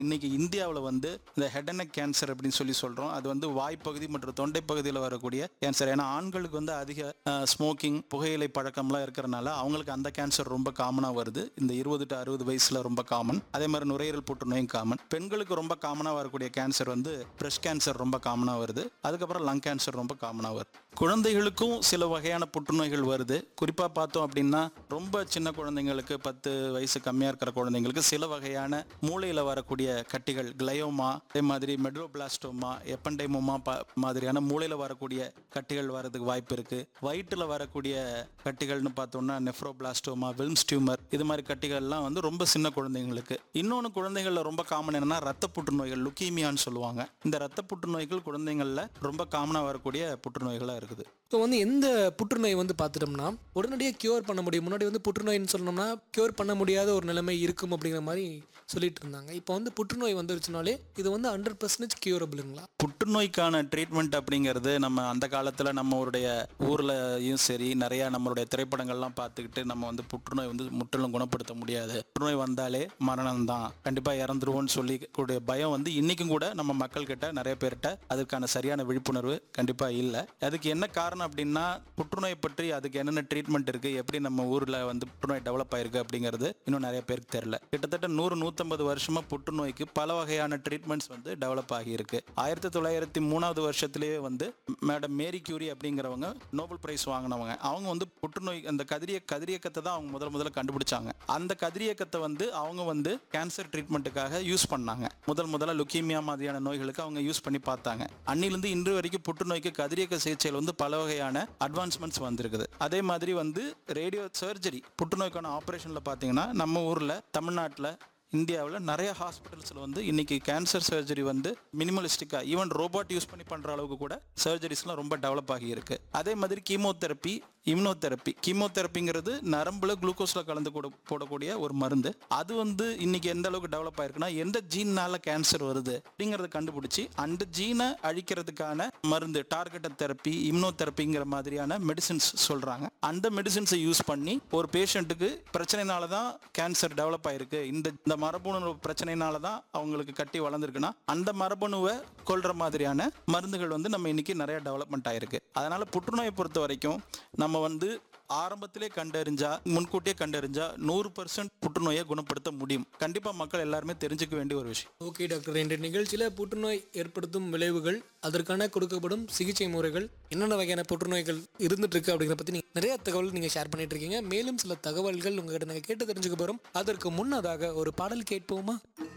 இன்னைக்கு இந்தியாவில் வந்து இந்த ஹெட் அண்ட் கேன்சர் அப்படின்னு சொல்லி சொல்றோம் அது வந்து வாய்ப்பகுதி மற்றும் தொண்டை பகுதியில் வரக்கூடிய கேன்சர் ஏன்னா ஆண்களுக்கு வந்து அதிக ஸ்மோக்கிங் புகையிலை பழக்கம்லாம் இருக்கிறனால அவங்களுக்கு அந்த கேன்சர் ரொம்ப காமனாக வருது இந்த இருபது டு அறுபது வயசுல ரொம்ப காமன் அதே மாதிரி நுரையீரல் புற்றுநோயும் காமன் பெண்களுக்கு ரொம்ப காமனாக வரக்கூடிய கேன்சர் வந்து பிரஸ்ட் கேன்சர் ரொம்ப காமனாக வருது அதுக்கப்புறம் லங் கேன்சர் ரொம்ப காமனாக வருது குழந்தைகளுக்கும் சில வகையான புற்றுநோய்கள் வருது குறிப்பாக பார்த்தோம் அப்படின்னா ரொம்ப சின்ன குழந்தைங்களுக்கு பத்து வயசு கம்மியாக இருக்கிற குழந்தைங்களுக்கு சில வகையான மூளையில் வரக்கூடிய கட்டிகள் கிளையோமா அதே மாதிரி மெட்ரோபிளாஸ்டோமா எப்பண்டைமோமா ப மாதிரியான மூளையில் வரக்கூடிய கட்டிகள் வரதுக்கு வாய்ப்பு இருக்கு வயிற்றில் வரக்கூடிய கட்டிகள்னு பார்த்தோம்னா நெஃப்ரோபிளாஸ்டோமா வில்ம்ஸ் டியூமர் இது மாதிரி கட்டிகள்லாம் வந்து ரொம்ப சின்ன குழந்தைங்களுக்கு இன்னொன்று குழந்தைகளில் ரொம்ப காமன் என்னன்னா ரத்த புற்றுநோய்கள் லுக்கீமியான்னு சொல்லுவாங்க இந்த ரத்த புற்றுநோய்கள் குழந்தைங்களில் ரொம்ப காமனாக வரக்கூடிய புற்றுநோய்களாக இருக்குது இப்போ வந்து எந்த புற்றுநோய் வந்து பார்த்துட்டோம்னா உடனடியாக கியூர் பண்ண முடியும் முன்னாடி வந்து புற்றுநோய்னு சொன்னோம்னா கியூர் பண்ண முடியாத ஒரு நிலைமை இருக்கும் அப்படிங்கிற மாதிரி சொல்லிட்டு இருந்தாங்க இப்போ வந்து புற்றுநோய் வந்துருச்சுனாலே இது வந்து ஹண்ட்ரட் பர்சன்டேஜ் கியூரபிளுங்களா புற்றுநோய்க்கான ட்ரீட்மெண்ட் அப்படிங்கிறது நம்ம அந்த காலத்தில் நம்மளுடைய ஊர்லயும் சரி நிறையா நம்மளுடைய திரைப்படங்கள்லாம் பார்த்துக்கிட்டு நம்ம வந்து புற்றுநோய் வந்து முற்றிலும் குணப்படுத்த முடியாது புற்றுநோய் வந்தாலே மரணம் தான் கண்டிப்பாக இறந்துருவோம்னு சொல்லி கூடிய பயம் வந்து இன்னைக்கும் கூட நம்ம மக்கள் கிட்ட நிறைய பேர்கிட்ட அதுக்கான சரியான விழிப்புணர்வு கண்டிப்பாக இல்லை அதுக்கு என்ன காரணம் அப்படின்னா புற்றுநோய் பற்றி அதுக்கு என்னென்ன ட்ரீட்மெண்ட் இருக்குது எப்படி நம்ம ஊரில் வந்து புற்றுநோய் டெவலப் ஆயிருக்கு அப்படிங்கிறது இன்னும் நிறைய பேருக்கு தெரியல கிட்டத்தட்ட நூறு நூற்றம்பது வருஷமா புற்றுநோய்க்கு பல வகையான ட்ரீட்மெண்ட்ஸ் வந்து டெவலப் ஆகியிருக்கு ஆயிரத்தி தொள்ளாயிரத்தி மூணாவது வருஷத்திலேயே வந்து மேடம் மேரி கியூரி அப்படிங்கிறவங்க நோபல் பிரைஸ் வாங்கினவங்க அவங்க வந்து புற்றுநோய் அந்த கதிரிய கதிரியக்கத்தை தான் அவங்க முதல் முதல்ல கண்டுபிடிச்சாங்க அந்த கதிரியக்கத்தை வந்து அவங்க வந்து கேன்சர் ட்ரீட்மெண்ட்டுக்காக யூஸ் பண்ணாங்க முதல் முதல்ல லுக்கீமியா மாதிரியான நோய்களுக்கு அவங்க யூஸ் பண்ணி பார்த்தாங்க அன்னிலிருந்து இன்று வரைக்கும் புற்றுநோய்க்கு கதிரியக்க சிகிச்சையில் வந்து பல வகையான அட்வான்ஸ்மெண்ட்ஸ் வந்திருக்குது அதே மாதிரி வந்து ரேடியோ சர்ஜரி புற்றுநோய்க்கான ஆப்ரேஷனில் பார்த்தீங்கன்னா நம்ம ஊரில் தமிழ்நாட்டில் இந்தியாவில் நிறைய ஹாஸ்பிட்டல்ஸில் வந்து இன்னைக்கு கேன்சர் சர்ஜரி வந்து மினிமலிஸ்டிக்காக ஈவன் ரோபோட் யூஸ் பண்ணி பண்ணுற அளவுக்கு கூட சர்ஜரிஸ்லாம் ரொம்ப டெவலப் ஆகி இருக்கு அதே மாதிரி கீமோதெரப்பி இம்னோதெரப்பி கீமோதெரப்பிங்கிறது நரம்புல குளுக்கோஸில் கலந்து கூட போடக்கூடிய ஒரு மருந்து அது வந்து இன்னைக்கு எந்த அளவுக்கு டெவலப் ஆயிருக்குன்னா எந்த ஜீன்னால கேன்சர் வருது அப்படிங்கிறத கண்டுபிடிச்சி அந்த ஜீனை அழிக்கிறதுக்கான மருந்து டார்கெட்டட் தெரப்பி இம்னோதெரப்பிங்கிற மாதிரியான மெடிசின்ஸ் சொல்றாங்க அந்த மெடிசின்ஸை யூஸ் பண்ணி ஒரு பேஷண்ட்டுக்கு பிரச்சனைனால தான் கேன்சர் டெவலப் ஆயிருக்கு இந்த இந்த மரபணு பிரச்சனைனால தான் அவங்களுக்கு கட்டி வளர்ந்துருக்குன்னா அந்த மரபணுவை கொல்ற மாதிரியான மருந்துகள் வந்து நம்ம இன்னைக்கு நிறைய டெவலப்மெண்ட் ஆயிருக்கு அதனால புற்றுநோயை பொறுத்த வரைக்கும் நம்ம வந்து ஆரம்பத்திலே கண்டறிஞ்சா முன்கூட்டியே கண்டறிஞ்சா நூறு பர்சன்ட் புற்றுநோயை குணப்படுத்த முடியும் கண்டிப்பா மக்கள் எல்லாருமே தெரிஞ்சுக்க வேண்டிய ஒரு விஷயம் ஓகே டாக்டர் இன்றைய நிகழ்ச்சியில் புற்றுநோய் ஏற்படுத்தும் விளைவுகள் அதற்கான கொடுக்கப்படும் சிகிச்சை முறைகள் என்னென்ன வகையான புற்றுநோய்கள் இருந்துட்டு இருக்கு அப்படிங்கிற பற்றி நீங்கள் நிறைய தகவல் நீங்கள் ஷேர் பண்ணிட்டு இருக்கீங்க மேலும் சில தகவல்கள் உங்ககிட்ட நாங்கள் கேட்டு தெரிஞ்சுக்க போகிறோம் அதற்கு முன்னதாக ஒரு பாடல் கேட்போமா